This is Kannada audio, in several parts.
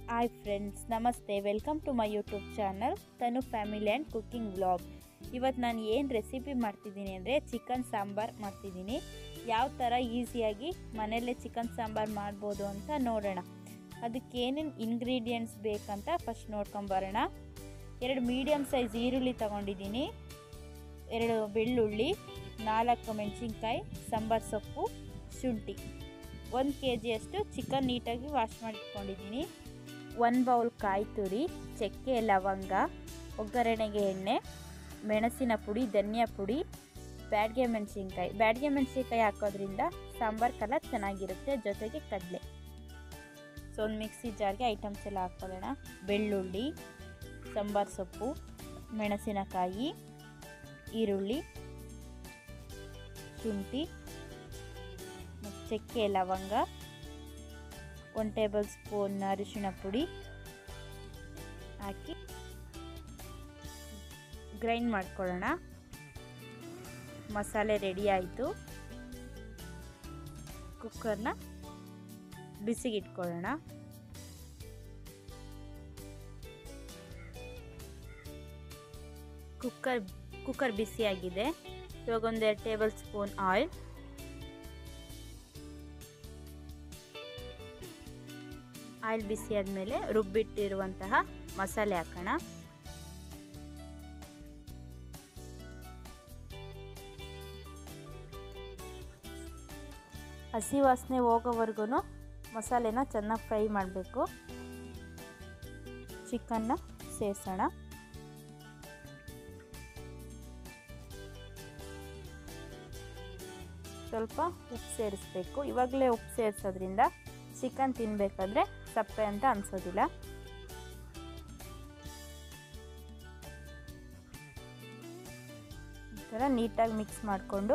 ಹಾಯ್ ಫ್ರೆಂಡ್ಸ್ ನಮಸ್ತೆ welcome to my YouTube channel Tanu family and cooking vlog ಇವತ್ತು ನಾನು ಏನು ರೆಸಿಪಿ ಮಾಡ್ತಿದ್ದೀನಿ ಅಂದರೆ ಚಿಕನ್ ಸಾಂಬಾರ್ ಮಾಡ್ತಿದ್ದೀನಿ ಯಾವ ಥರ ಈಸಿಯಾಗಿ ಮನೆಯಲ್ಲೇ ಚಿಕನ್ ಸಾಂಬಾರ್ ಮಾಡ್ಬೋದು ಅಂತ ನೋಡೋಣ ಅದಕ್ಕೆ ಏನೇನು ಇಂಗ್ರೀಡಿಯೆಂಟ್ಸ್ ಬೇಕಂತ ಫಸ್ಟ್ ನೋಡ್ಕೊಂಬರೋಣ ಎರಡು ಮೀಡಿಯಮ್ ಸೈಜ್ ಈರುಳ್ಳಿ ತೊಗೊಂಡಿದ್ದೀನಿ ಎರಡು ಬೆಳ್ಳುಳ್ಳಿ ನಾಲ್ಕು ಮೆಣಸಿನ್ಕಾಯಿ ಸಾಂಬಾರು ಸೊಪ್ಪು ಶುಂಠಿ ಒಂದು ಕೆ ಜಿಯಷ್ಟು ಚಿಕನ್ ನೀಟಾಗಿ ವಾಶ್ ಮಾಡಿಟ್ಕೊಂಡಿದ್ದೀನಿ ಒಂದು ಬೌಲ್ ಕಾಯಿ ತುರಿ ಚಕ್ಕೆ ಲವಂಗ ಒಗ್ಗರಣೆಗೆ ಎಣ್ಣೆ ಮೆಣಸಿನ ಪುಡಿ ಧನಿಯಾ ಪುಡಿ ಬ್ಯಾಡ್ಗೆ ಮೆಣಸಿನ್ಕಾಯಿ ಬ್ಯಾಡ್ಗೆ ಮೆಣಸಿನ್ಕಾಯಿ ಹಾಕೋದ್ರಿಂದ ಸಾಂಬಾರು ಕಲರ್ ಚೆನ್ನಾಗಿರುತ್ತೆ ಜೊತೆಗೆ ಕಡಲೆ ಸೊ ಒಂದು ಮಿಕ್ಸಿ ಜಾರ್ಗೆ ಐಟಮ್ಸ್ ಎಲ್ಲ ಹಾಕ್ಕೊಳ್ಳೋಣ ಬೆಳ್ಳುಳ್ಳಿ ಸಾಂಬಾರು ಸೊಪ್ಪು ಮೆಣಸಿನಕಾಯಿ ಈರುಳ್ಳಿ ಶುಂಠಿ ಮತ್ತು ಚಕ್ಕೆ ಲವಂಗ ಒಂದು ಟೇಬಲ್ ಸ್ಪೂನ್ ಅರಿಶಿಣ ಪುಡಿ ಹಾಕಿ ಗ್ರೈಂಡ್ ಮಾಡ್ಕೊಳ್ಳೋಣ ಮಸಾಲೆ ರೆಡಿ ಆಯಿತು ಕುಕ್ಕರ್ನ ಬಿಸಿಗೆ ಇಟ್ಕೊಳ್ಳೋಣ ಕುಕ್ಕರ್ ಕುಕ್ಕರ್ ಬಿಸಿಯಾಗಿದೆ ಇವಾಗ ಒಂದೆರಡು ಟೇಬಲ್ ಸ್ಪೂನ್ ಆಯಿಲ್ ಆಯಿಲ್ ಬಿಸಿ ಆದಮೇಲೆ ರುಬ್ಬಿಟ್ಟಿರುವಂತಹ ಮಸಾಲೆ ಹಾಕೋಣ ಹಸಿ ವಾಸನೆ ಹೋಗೋವರೆಗೂ ಮಸಾಲೆನ ಚೆನ್ನಾಗಿ ಫ್ರೈ ಮಾಡಬೇಕು ಚಿಕನ್ನ ಸೇರಿಸೋಣ ಸ್ವಲ್ಪ ಉಪ್ಪು ಸೇರಿಸ್ಬೇಕು ಇವಾಗಲೇ ಉಪ್ಪು ಸೇರಿಸೋದ್ರಿಂದ ಚಿಕನ್ ತಿನ್ನಬೇಕಾದ್ರೆ ಸಪ್ಪೆ ಅಂತ ಅನಿಸೋದಿಲ್ಲ ಈ ಥರ ನೀಟಾಗಿ ಮಿಕ್ಸ್ ಮಾಡಿಕೊಂಡು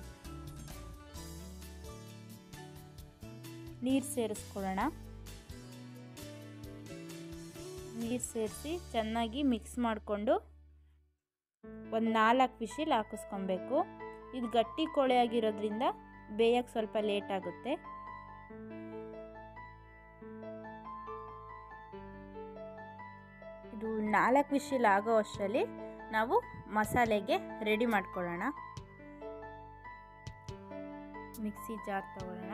ನೀರು ಸೇರಿಸ್ಕೊಳ್ಳೋಣ ನೀರು ಸೇರಿಸಿ ಚೆನ್ನಾಗಿ ಮಿಕ್ಸ್ ಮಾಡಿಕೊಂಡು ಒಂದು ನಾಲ್ಕು ವಿಶಿಲ್ ಹಾಕಿಸ್ಕೊಬೇಕು ಇದು ಗಟ್ಟಿ ಕೋಳೆ ಆಗಿರೋದ್ರಿಂದ ಬೇಯಕ್ಕೆ ಸ್ವಲ್ಪ ಲೇಟ್ ಆಗುತ್ತೆ ಇದು ನಾಲ್ಕು ವಿಶಿಲ್ ಆಗೋ ಅಷ್ಟರಲ್ಲಿ ನಾವು ಮಸಾಲೆಗೆ ರೆಡಿ ಮಾಡ್ಕೊಳ್ಳೋಣ ಮಿಕ್ಸಿ ಜಾರ್ ತಗೊಳ್ಳೋಣ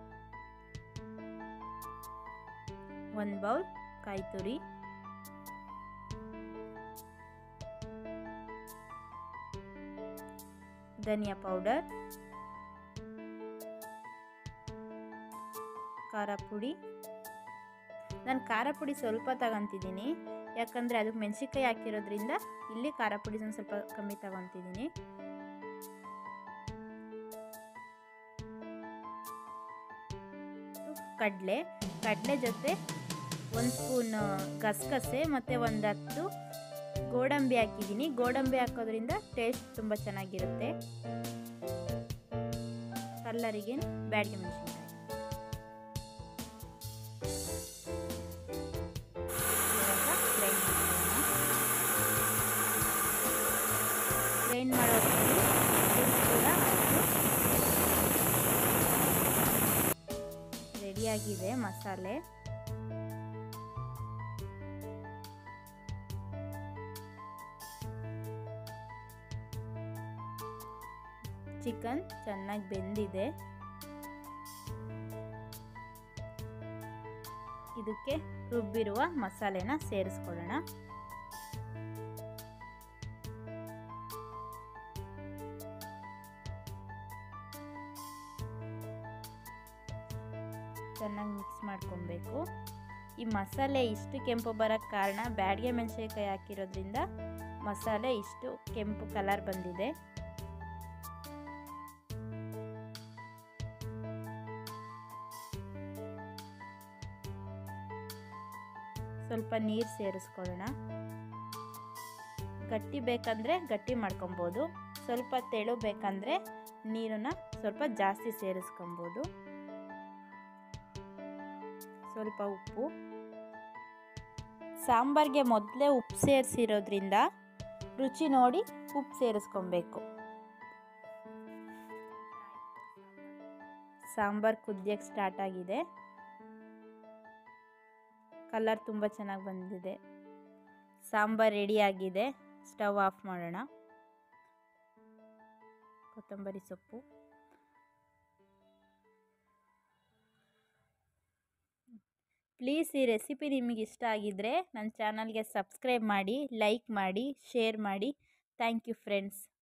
ಒಂದು ಬೌಲ್ ಕಾಯಿ ತುರಿ ಧನಿಯಾ ಪೌಡರ್ ಖಾರ ಪುಡಿ ನಾನು ಖಾರ ಪುಡಿ ಸ್ವಲ್ಪ ತಗೊತಿದ್ದೀನಿ ಯಾಕಂದರೆ ಅದಕ್ಕೆ ಮೆಣಸಿನ್ಕಾಯಿ ಹಾಕಿರೋದ್ರಿಂದ ಇಲ್ಲಿ ಖಾರ ಪುಡಿ ಒಂದು ಸ್ವಲ್ಪ ಕಮ್ಮಿ ತಗೊತಿದ್ದೀನಿ ಕಡಲೆ ಕಡಲೆ ಜೊತೆ ಒಂದು ಸ್ಪೂನ್ ಗಸಗಸೆ ಮತ್ತು ಒಂದು ಹತ್ತು ಗೋಡಂಬಿ ಹಾಕಿದ್ದೀನಿ ಗೋಡಂಬಿ ಹಾಕೋದ್ರಿಂದ ಟೇಸ್ಟ್ ತುಂಬ ಚೆನ್ನಾಗಿರುತ್ತೆ ಕಲ್ಲರಿಗೆ ಬ್ಯಾಡಿಗೆ ಮೆಣಸಿನ್ಕಾಯಿ ಗ್ರೈಂಡ್ ಮಾಡೋದ್ರಲ್ಲಿ ಕೂಡ ರೆಡಿಯಾಗಿದೆ ಮಸಾಲೆ ಚಿಕನ್ ಚೆನ್ನಾಗಿ ಬೆಂದಿದೆ ಇದಕ್ಕೆ ರುಬ್ಬಿರುವ ಮಸಾಲೆನ ಸೇರಿಸ್ಕೊಳ್ಳೋಣ ಚೆನ್ನಾಗಿ ಮಿಕ್ಸ್ ಮಾಡ್ಕೊಬೇಕು ಈ ಮಸಾಲೆ ಇಷ್ಟು ಕೆಂಪು ಬರೋಕ್ಕೆ ಕಾರಣ ಬ್ಯಾಡಿಗೆ ಮೆಣಸಿನ್ಕಾಯಿ ಹಾಕಿರೋದ್ರಿಂದ ಮಸಾಲೆ ಇಷ್ಟು ಕೆಂಪು ಕಲರ್ ಬಂದಿದೆ ಸ್ವಲ್ಪ ನೀರು ಸೇರಿಸ್ಕೊಳ್ಳೋಣ ಗಟ್ಟಿ ಬೇಕಂದರೆ ಗಟ್ಟಿ ಮಾಡ್ಕೊಬೋದು ಸ್ವಲ್ಪ ತೆಳು ಬೇಕಂದರೆ ನೀರನ್ನು ಸ್ವಲ್ಪ ಜಾಸ್ತಿ ಸೇರಿಸ್ಕೊಬೋದು ಸ್ವಲ್ಪ ಉಪ್ಪು ಸಾಂಬಾರಿಗೆ ಮೊದಲೇ ಉಪ್ಪು ಸೇರಿಸಿರೋದ್ರಿಂದ ರುಚಿ ನೋಡಿ ಉಪ್ಪು ಸೇರಿಸ್ಕೊಬೇಕು ಸಾಂಬಾರು ಕುದಿಯೋಕ್ಕೆ ಸ್ಟಾರ್ಟ್ ಆಗಿದೆ ಕಲರ್ ತುಂಬ ಚೆನ್ನಾಗಿ ಬಂದಿದೆ ಸಾಂಬಾರ್ ರೆಡಿಯಾಗಿದೆ ಸ್ಟವ್ ಆಫ್ ಮಾಡೋಣ ಕೊತ್ತಂಬರಿ ಸೊಪ್ಪು ಪ್ಲೀಸ್ ಈ ರೆಸಿಪಿ ನಿಮಗೆ ಇಷ್ಟ ಆಗಿದ್ದರೆ ನನ್ನ ಚಾನಲ್ಗೆ ಸಬ್ಸ್ಕ್ರೈಬ್ ಮಾಡಿ ಲೈಕ್ ಮಾಡಿ ಶೇರ್ ಮಾಡಿ ಥ್ಯಾಂಕ್ ಯು ಫ್ರೆಂಡ್ಸ್